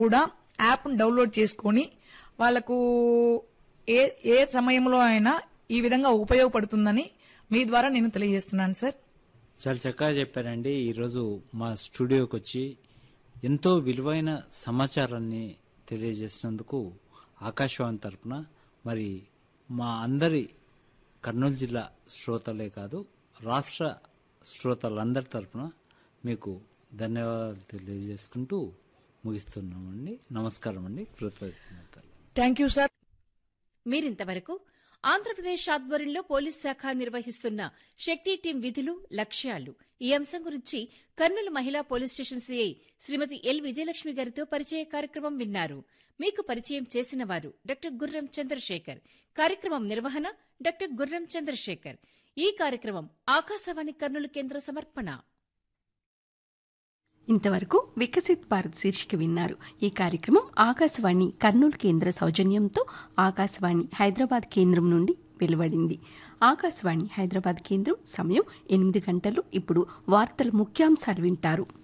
కూడా యాప్ను డౌన్లోడ్ చేసుకొని వాళ్ళకు ఏ ఏ సమయంలో అయినా ఈ విధంగా ఉపయోగపడుతుందని మీ ద్వారా నేను తెలియజేస్తున్నాను సార్ చాలా చక్కగా చెప్పారండి ఈరోజు మా స్టూడియోకి వచ్చి ఎంతో విలువైన సమాచారాన్ని తెలియజేసినందుకు ఆకాశవాణి తరపున మరి మా అందరి కర్నూలు జిల్లా శ్రోతలే కాదు రాష్ట్ర శ్రోతలందరి తరపున మీకు ధన్యవాదాలు తెలియజేసుకుంటూ ముగిస్తున్నామండి నమస్కారం అండి కృతజ్ఞతలు థ్యాంక్ యూ సార్ మీరింతవరకు ఆంధ్రప్రదేశ్ ఆధ్వర్యంలో పోలీస్ శాఖ నిర్వహిస్తున్న శక్తి టీం విధులు లక్ష్యాలు ఈ అంశం గురించి కర్నూలు మహిళా police station CI Shrimati L Vijayalakshmi గారితో పరిచయ కార్యక్రమం విన్నారు మీకు పరిచయం చేసిన వారు డాక్టర్ గుర్రం చంద్రశేఖర్ కార్యక్రమం నిర్వహణ డాక్టర్ గుర్రం చంద్రశేఖర్ ఈ కార్యక్రమం ఆకాశవాణి కర్నూలు కేంద్ర సమర్పణ ఇంతవరకు వికసిత్ భారత్ శీర్షిక విన్నారు ఈ కార్యక్రమం ఆకాశవాణి కర్నూలు కేంద్ర సౌజన్యంతో ఆకాశవాణి హైదరాబాద్ కేంద్రం నుండి వెలువడింది ఆకాశవాణి హైదరాబాద్ కేంద్రం సమయం ఎనిమిది గంటలు ఇప్పుడు వార్తల ముఖ్యాంశాలు వింటారు